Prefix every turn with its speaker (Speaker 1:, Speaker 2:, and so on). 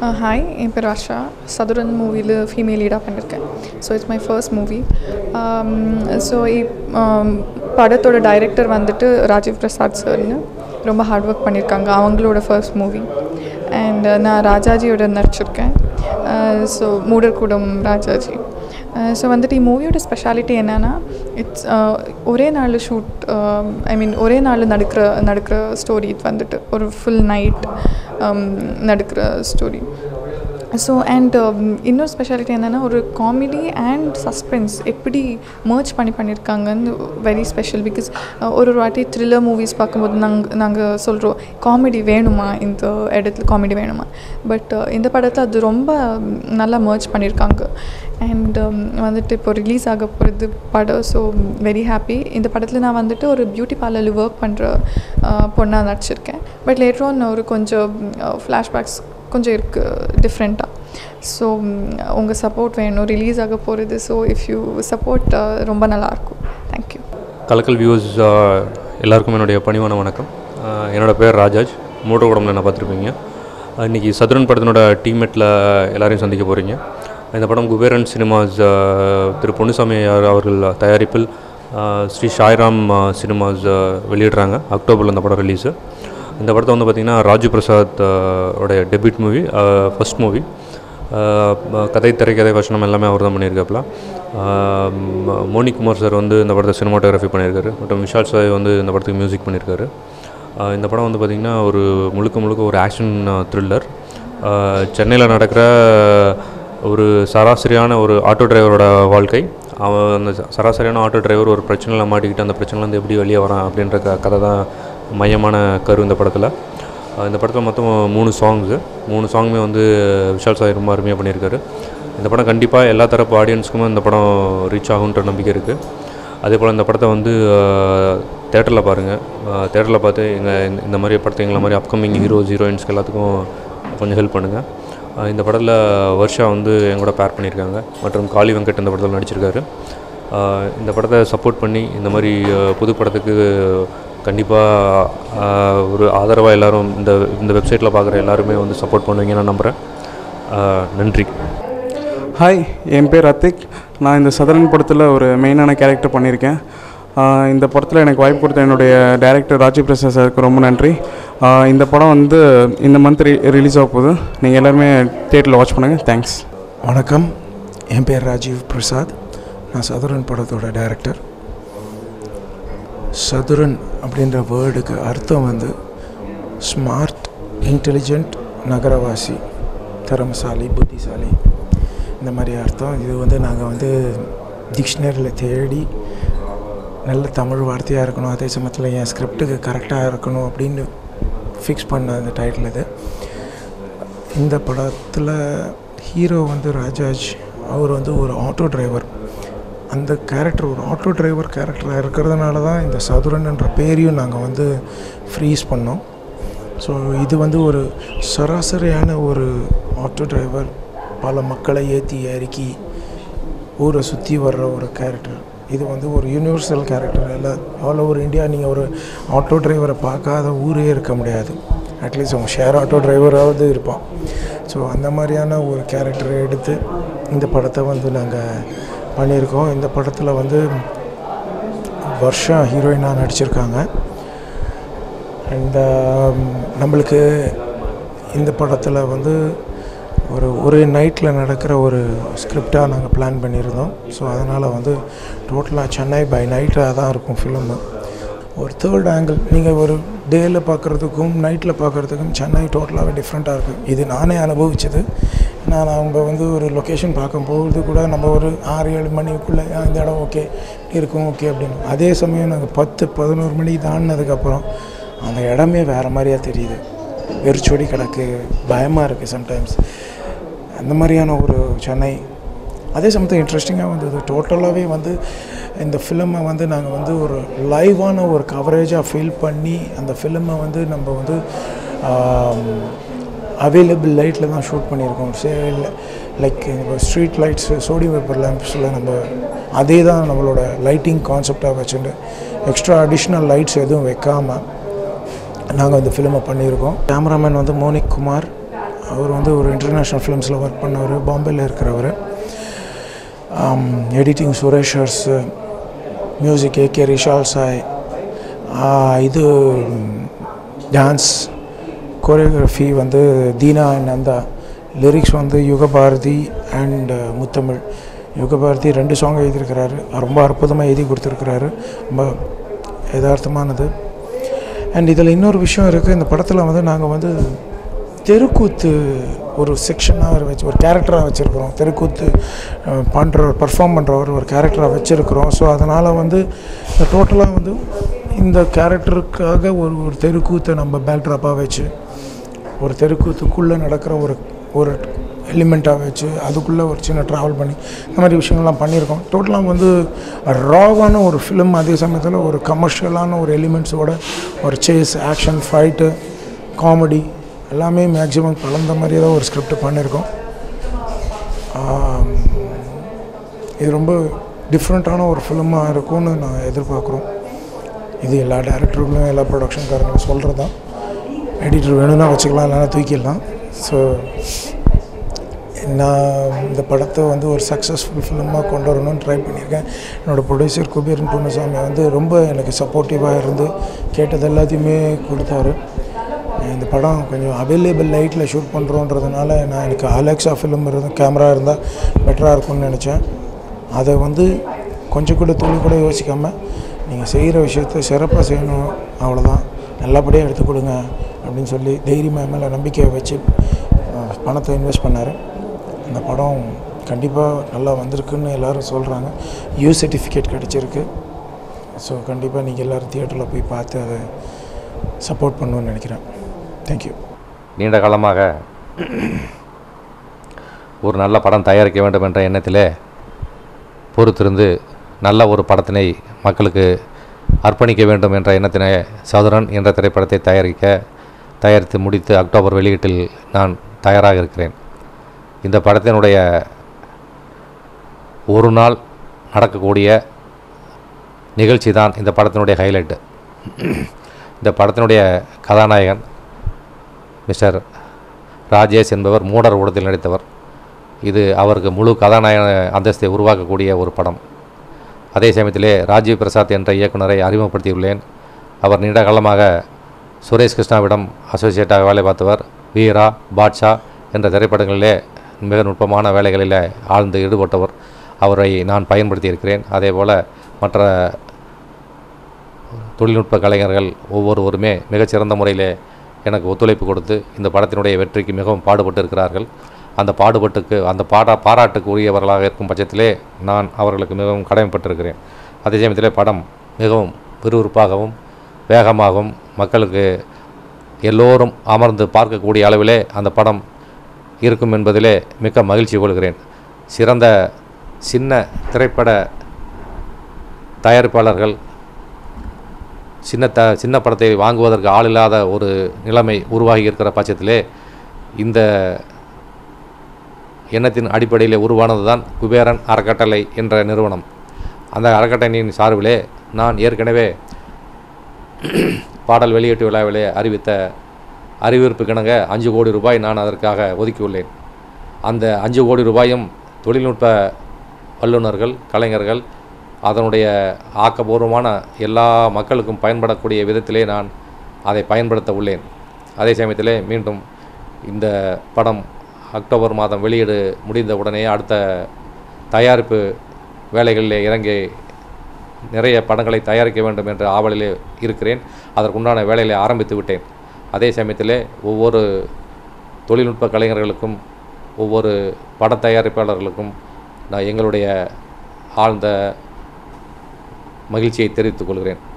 Speaker 1: hi என் பேர் ஆஷா சதுரன் மூவியில் female லீடாக பண்ணியிருக்கேன் so it's my first movie so படத்தோட டைரக்டர் வந்துட்டு ராஜீவ் பிரசாத் சார்னு ரொம்ப ஹார்ட் ஒர்க் பண்ணியிருக்காங்க அவங்களோட ஃபர்ஸ்ட் மூவி அண்ட் நான் ராஜாஜியோட நடிச்சிருக்கேன் ஸோ மூடர்கூடம் ராஜாஜி ஸோ வந்துட்டு இந்த மூவியோட ஸ்பெஷாலிட்டி என்னென்னா இட்ஸ் ஒரே நாள் ஷூட் ஐ மீன் ஒரே நாள் நடக்கிற நடக்கிற ஸ்டோரி இது வந்துட்டு ஒரு ஃபுல் நைட் நடக்கிற ஸ்டோரி ஸோ அண்ட் இன்னொரு ஸ்பெஷாலிட்டி என்னென்னா ஒரு காமெடி அண்ட் சஸ்பென்ஸ் எப்படி மர்ச் பண்ணி பண்ணியிருக்காங்கன்னு வெரி ஸ்பெஷல் பிகாஸ் ஒரு ஒரு வாட்டி த்ரில்லர் மூவிஸ் பார்க்கும்போது நாங்கள் நாங்கள் சொல்கிறோம் காமெடி வேணுமா இந்த இடத்துல காமெடி வேணுமா பட் இந்த படத்தில் அது ரொம்ப நல்லா மர்ச் பண்ணியிருக்காங்க அண்ட் வந்துட்டு இப்போ ரிலீஸ் ஆக போகிறது படம் ஸோ வெரி ஹாப்பி இந்த படத்தில் நான் வந்துட்டு ஒரு பியூட்டி பார்லரில் ஒர்க் பண்ணுற பொண்ணாக நடிச்சிருக்கேன் பட் லேட்டர் ஆன் ஒரு கொஞ்சம் ஃப்ளாஷ்பேக்ஸ் கொஞ்சம் இருக்குது டிஃப்ரெண்ட்டாக ஸோ உங்கள் சப்போர்ட் வேணும் ரிலீஸ் ஆக போகிறது ஸோ இஃப் யூ சப்போர்ட் ரொம்ப நல்லாயிருக்கும் தேங்க்யூ
Speaker 2: கலக்கல் வியூஸ் எல்லாருக்கும் என்னுடைய பணிவான வணக்கம் என்னோடய பேர் ராஜாஜ் மூட்டர் உடம்புல என்ன பார்த்துருப்பீங்க இன்றைக்கி சதுரன் படத்தினோட டீம்மேட்டில் எல்லாரையும் சந்திக்க போகிறீங்க இந்த படம் குபேரன் சினிமாஸ் திரு பொன்னுசாமி அவர்கள் தயாரிப்பில் ஸ்ரீ ஷாய்ராம் சினிமாஸ் வெளியிடுறாங்க அக்டோபரில் இந்த படம் ரிலீஸு இந்த படத்தை வந்து பார்த்திங்கன்னா ராஜு பிரசாத் உடைய டெபியூட் மூவி ஃபஸ்ட் மூவி கதை திரைக்கதை வசனம் எல்லாமே அவர் தான் பண்ணியிருக்காப்புல மோனி குமார் சார் வந்து இந்த படத்தை சினிமாட்டோகிராஃபி பண்ணியிருக்காரு மற்றும் விஷால் சாய் வந்து இந்த படத்துக்கு மியூசிக் பண்ணியிருக்காரு இந்த படம் வந்து பார்த்திங்கன்னா ஒரு முழுக்க முழுக்க ஒரு ஆக்ஷன் த்ரில்லர் சென்னையில் நடக்கிற ஒரு சராசரியான ஒரு ஆட்டோ டிரைவரோட வாழ்க்கை அவன் அந்த சராசரியான ஆட்டோ டிரைவர் ஒரு பிரச்சனையில் மாட்டிக்கிட்டு அந்த பிரச்சனைலேருந்து எப்படி வெளியே வரான் அப்படின்ற க கதை தான் மையமான கரு இந்த படத்தில் இந்த படத்தில் மொத்தம் மூணு சாங்ஸு மூணு சாங்குமே வந்து விஷால் சாய் ரொம்ப அருமையாக பண்ணியிருக்காரு இந்த படம் கண்டிப்பாக எல்லா தரப்பு ஆடியன்ஸுக்குமே இந்த படம் ரீச் ஆகுன்ற நம்பிக்கை இருக்குது அதே போல் இந்த படத்தை வந்து தேட்டரில் பாருங்கள் தேட்டரில் பார்த்து எங்கள் இந்த மாதிரி படத்தை எங்களை மாதிரி அப்கமிங் ஹீரோஸ் ஹீரோயின்ஸ்க்கு எல்லாத்துக்கும் கொஞ்சம் ஹெல்ப் பண்ணுங்கள் இந்த படத்தில் வர்ஷா வந்து எங்கூட பேர் பண்ணியிருக்காங்க மற்றும் காளி வெங்கட் இந்த படத்தில் நடிச்சிருக்காரு இந்த படத்தை சப்போர்ட் பண்ணி இந்த மாதிரி புது படத்துக்கு கண்டிப்பாக ஒரு ஆதரவாக எல்லோரும் இந்த இந்த வெப்சைட்டில் பார்க்குற எல்லாருமே வந்து சப்போர்ட் பண்ணுவீங்க நான் நம்புகிறேன் நன்றி
Speaker 3: ஹாய் என் பேர் அத்திக் நான் இந்த சதரன் படத்தில் ஒரு மெயினான கேரக்டர் பண்ணியிருக்கேன் இந்த படத்தில் எனக்கு வாய்ப்பு கொடுத்த என்னுடைய டைரக்டர் ராஜீவ் பிரசாத் சாருக்கு ரொம்ப நன்றி இந்த படம் வந்து இந்த மந்த் ரி ரிலீஸ் ஆக போகுது நீங்கள் எல்லாருமே தேட்டரில் வாட்ச் பண்ணுங்கள் தேங்க்ஸ்
Speaker 4: வணக்கம் என் பேர் ராஜீவ் பிரசாத் நான் சதுரன் படத்தோட டைரக்டர் சதுரன் அப்படின்ற வேர்டுக்கு அர்த்தம் வந்து ஸ்மார்ட் இன்டெலிஜென்ட் நகரவாசி திறமசாலி புத்திசாலி இந்த மாதிரி அர்த்தம் இது வந்து நாங்கள் வந்து டிக்ஷனரியில் தேடி நல்ல தமிழ் வார்த்தையாக இருக்கணும் அதே சமயத்தில் என் ஸ்கிரிப்டுக்கு கரெக்டாக இருக்கணும் அப்படின்னு ஃபிக்ஸ் பண்ண அந்த டைட்டில் இது இந்த படத்தில் ஹீரோ வந்து ராஜாஜ் அவர் வந்து ஒரு ஆட்டோ டிரைவர் அந்த கேரக்டர் ஒரு ஆட்டோ டிரைவர் கேரக்டராக இருக்கிறதுனால தான் இந்த சதுரன்ன்ற பேரையும் நாங்கள் வந்து ஃப்ரீஸ் பண்ணோம் ஸோ இது வந்து ஒரு சராசரியான ஒரு ஆட்டோ டிரைவர் பல மக்களை ஏற்றி இறக்கி ஊரை சுற்றி வர்ற ஒரு கேரக்டர் இது வந்து ஒரு யூனிவர்சல் கேரக்டர் இல்லை ஆல் ஓவர் இந்தியா நீங்கள் ஒரு ஆட்டோ டிரைவரை பார்க்காத ஊரே இருக்க முடியாது அட்லீஸ்ட் அவங்க ஷேர் ஆட்டோ டிரைவராவது இருப்பான் ஸோ அந்த மாதிரியான ஒரு கேரக்டரை எடுத்து இந்த படத்தை வந்து நாங்கள் பண்ணியிருக்கோம் இந்த படத்தில் வந்து வர்ஷா ஹீரோயினாக நடிச்சிருக்காங்க அண்ட் நம்மளுக்கு இந்த படத்தில் வந்து ஒரு ஒரு நைட்டில் நடக்கிற ஒரு ஸ்கிரிப்டாக நாங்கள் பிளான் பண்ணியிருந்தோம் ஸோ அதனால் வந்து டோட்டலாக சென்னை பை நைட்டாக தான் இருக்கும் ஃபிலிமு ஒரு தேர்ட் ஆங்கிள் நீங்கள் ஒரு டேயில் பார்க்குறதுக்கும் நைட்டில் பார்க்குறதுக்கும் சென்னை டோட்டலாகவே டிஃப்ரெண்ட்டாக இருக்குது இது நானே அனுபவிச்சது நான் அவங்க வந்து ஒரு லொக்கேஷன் பார்க்கும்போது கூட நம்ம ஒரு ஆறு ஏழு மணிக்குள்ளே இந்த இடம் ஓகே இருக்கும் ஓகே அப்படின்னு அதே சமயம் நாங்கள் பத்து பதினோரு மணி தாண்டினதுக்கப்புறம் அந்த இடமே வேறு மாதிரியாக தெரியுது வெறிச்சொடி கிடக்கு பயமாக இருக்குது சம்டைம்ஸ் அந்த மாதிரியான ஒரு சென்னை அதே சமயத்தில் இன்ட்ரெஸ்டிங்காக வந்தது டோட்டலாகவே வந்து இந்த ஃபிலிமை வந்து நாங்கள் வந்து ஒரு லைவான ஒரு கவரேஜாக ஃபீல் பண்ணி அந்த ஃபிலிமை வந்து நம்ம வந்து அவைலபிள் லைட்டில் தான் ஷூட் பண்ணியிருக்கோம் சே லைக் இப்போ ஸ்ட்ரீட் லைட்ஸ் சோடியம் பேப்பர் லேம்ப்ஸில் நம்ம அதே தான் நம்மளோட லைட்டிங் கான்செப்டாக வச்சுட்டு எக்ஸ்ட்ரா அடிஷ்னல் லைட்ஸ் எதுவும் வைக்காமல் நாங்கள் இந்த ஃபிலிமை பண்ணியிருக்கோம் கேமராமேன் வந்து மோனிக் குமார் அவர் வந்து ஒரு இன்டர்நேஷ்னல் ஃபிலிம்ஸில் ஒர்க் பண்ணவர் பாம்பேயில் இருக்கிறவர் எடிட்டிங் சுரேஷர்ஸ் மியூசிக் ஏகே ரிஷால் சாய் ஆஹ் இது டான்ஸ் கோரியோகிராஃபி வந்து தீனா அண்ட் நந்தா லிரிக்ஸ் வந்து யுகபாரதி அண்ட் முத்தமிழ் யுகபாரதி ரெண்டு சாங் எழுதியிருக்கிறாரு ரொம்ப அற்புதமாக எழுதி கொடுத்துருக்கிறாரு ரொம்ப யதார்த்தமானது அண்ட் இதில் இன்னொரு விஷயம் இருக்குது இந்த படத்தில் வந்து நாங்கள் வந்து தெருக்கூத்து ஒரு செக்ஷனாக வச்சு ஒரு கேரக்டராக வச்சுருக்கிறோம் தெருக்கூத்து பண்ணுற பர்ஃபார்ம் பண்ணுறவர் ஒரு கேரக்டராக வச்சுருக்கிறோம் ஸோ அதனால் வந்து இந்த டோட்டலாக வந்து இந்த கேரக்டருக்காக ஒரு ஒரு தெருக்கூத்தை நம்ம பேக்ட்ராப்பாக வச்சு ஒரு தெருக்கூத்துக்குள்ளே நடக்கிற ஒரு ஒரு எலிமெண்ட்டாக வச்சு அதுக்குள்ளே ஒரு சின்ன ட்ராவல் பண்ணி இந்த மாதிரி விஷயங்கள்லாம் பண்ணியிருக்கோம் டோட்டலாக வந்து ராவான ஒரு ஃபிலிம் அதே சமயத்தில் ஒரு கமர்ஷியலான ஒரு எலிமெண்ட்ஸோட ஒரு சேஸ் ஆக்ஷன் ஃபைட்டு காமெடி எல்லாமே மேக்ஸிமம் கலந்த மாதிரியே தான் ஒரு ஸ்கிரிப்ட் பண்ணியிருக்கோம் ஆம், இது ரொம்ப டிஃப்ரெண்ட்டான ஒரு ஃபிலிமாக இருக்கும்னு நான் எதிர்பார்க்குறோம் இது எல்லா டேரக்டர்களும் எல்லா ப்ரொடக்ஷன்காரங்களும் சொல்கிறது தான் எடிட்டர் வேணும்னா வச்சுக்கலாம் இல்லைனா தூக்கிடலாம் ஸோ நான் இந்த படத்தை வந்து ஒரு சக்ஸஸ்ஃபுல் ஃபிலிமாக கொண்டு வரணும்னு ட்ரை பண்ணியிருக்கேன் என்னோடய ப்ரொடியூசர் குபேரன் பொன்னுசாமி வந்து ரொம்ப எனக்கு சப்போர்ட்டிவாக இருந்து கேட்டது எல்லாத்தையுமே கொடுத்தாரு இந்த படம் கொஞ்சம் அவைலபிள் லைட்டில் ஷூட் பண்ணுறோன்றதுனால நான் எனக்கு அலெக்ஸா ஃபிலிம் இருந்து கேமரா இருந்தால் பெட்டராக இருக்கும்னு நினச்சேன் அதை வந்து கொஞ்சம் கூட துளி கூட யோசிக்காமல் நீங்கள் செய்கிற விஷயத்த சிறப்பாக செய்யணும் அவ்வளோதான் நல்லபடியாக எடுத்து கொடுங்க அப்படின்னு சொல்லி தைரியமாக என் மேலே நம்பிக்கையை வச்சு அஹ், பணத்தை இன்வெஸ்ட் பண்ணார் இந்த படம் கண்டிப்பாக நல்லா வந்திருக்குன்னு எல்லோரும் சொல்கிறாங்க யூ சர்டிஃபிகேட் கிடச்சிருக்கு ஸோ கண்டிப்பாக நீங்கள் எல்லோரும் தியேட்டரில் போய் பார்த்து அதை சப்போர்ட் பண்ணணும்னு நினைக்கிறேன் தேங்க்யூ
Speaker 5: நீண்ட காலமாக ஒரு நல்ல படம் தயாரிக்க வேண்டும் என்ற எண்ணத்திலே பொறுத்திருந்து நல்ல ஒரு படத்தினை மக்களுக்கு அர்ப்பணிக்க வேண்டும் என்ற எண்ணத்தினை சதுரன் என்ற திரைப்படத்தை தயாரிக்க தயாரித்து முடித்து அக்டோபர் வெளியீட்டில் நான் தயாராக இருக்கிறேன் இந்த படத்தினுடைய ஒரு நாள் நடக்கக்கூடிய நிகழ்ச்சி தான் இந்த படத்தினுடைய ஹைலைட்டு இந்த படத்தினுடைய கதாநாயகன் மிஸ்டர் ராஜேஷ் என்பவர் மூடர் ஊடத்தில் நடித்தவர் இது அவருக்கு முழு கதாநாயக அந்தஸ்தை உருவாக்கக்கூடிய ஒரு படம் அதே சமயத்திலே ராஜீவ் பிரசாத் என்ற இயக்குனரை அறிமுகப்படுத்தியுள்ளேன் அவர் நீண்ட காலமாக சுரேஷ் கிருஷ்ணாவிடம் அசோசியேட்டாக வேலை பார்த்தவர் வீரா பாட்ஷா என்ற திரைப்படங்களிலே மிக நுட்பமான வேலைகளில் ஆழ்ந்து ஈடுபட்டவர் அவரை நான் பயன்படுத்தி இருக்கிறேன் அதே போல் மற்ற தொழில்நுட்ப கலைஞர்கள் ஒவ்வொருவருமே மிகச்சிறந்த முறையிலே எனக்கு ஒத்துழைப்பு கொடுத்து இந்த படத்தினுடைய வெற்றிக்கு மிகவும் பாடுபட்டு இருக்கிறார்கள் அந்த பாடுபட்டுக்கு அந்த பாடா பாராட்டுக்கு உரியவர்களாக இருக்கும் பட்சத்திலே நான் அவர்களுக்கு மிகவும் கடமைப்பட்டிருக்கிறேன் அதே சமயத்திலே படம் மிகவும் விறுவிறுப்பாகவும் வேகமாகவும் மக்களுக்கு எல்லோரும் அமர்ந்து பார்க்கக்கூடிய அளவிலே அந்த படம் இருக்கும் என்பதிலே மிக்க மகிழ்ச்சி கொள்கிறேன் சிறந்த சின்ன திரைப்பட தயாரிப்பாளர்கள் சின்ன த சின்ன படத்தை வாங்குவதற்கு ஆள் இல்லாத ஒரு நிலைமை உருவாகி இருக்கிற பட்சத்திலே இந்த எண்ணத்தின் அடிப்படையில் உருவானது தான் குபேரன் அறக்கட்டளை என்ற நிறுவனம் அந்த அறக்கட்டளையின் சார்பிலே நான் ஏற்கனவே பாடல் வெளியீட்டு விழாவிலே அறிவித்த அறிவிப்பு கிணங்க அஞ்சு கோடி ரூபாய் நான் அதற்காக ஒதுக்கியுள்ளேன் அந்த அஞ்சு கோடி ரூபாயும் தொழில்நுட்ப வல்லுநர்கள் கலைஞர்கள் அதனுடைய ஆக்கபூர்வமான எல்லா மக்களுக்கும் பயன்படக்கூடிய விதத்திலே நான் அதை பயன்படுத்த உள்ளேன் அதே சமயத்திலே மீண்டும் இந்த படம் அக்டோபர் மாதம் வெளியீடு முடிந்த உடனே அடுத்த தயாரிப்பு வேலைகளிலே இறங்கி நிறைய படங்களை தயாரிக்க வேண்டும் என்ற ஆவலிலே இருக்கிறேன் அதற்குண்டான வேலைகளை ஆரம்பித்து விட்டேன் அதே சமயத்திலே ஒவ்வொரு தொழில்நுட்ப கலைஞர்களுக்கும் ஒவ்வொரு பட தயாரிப்பாளர்களுக்கும் நான் எங்களுடைய ஆழ்ந்த மகிழ்ச்சியை தெரிவித்துக் கொள்கிறேன்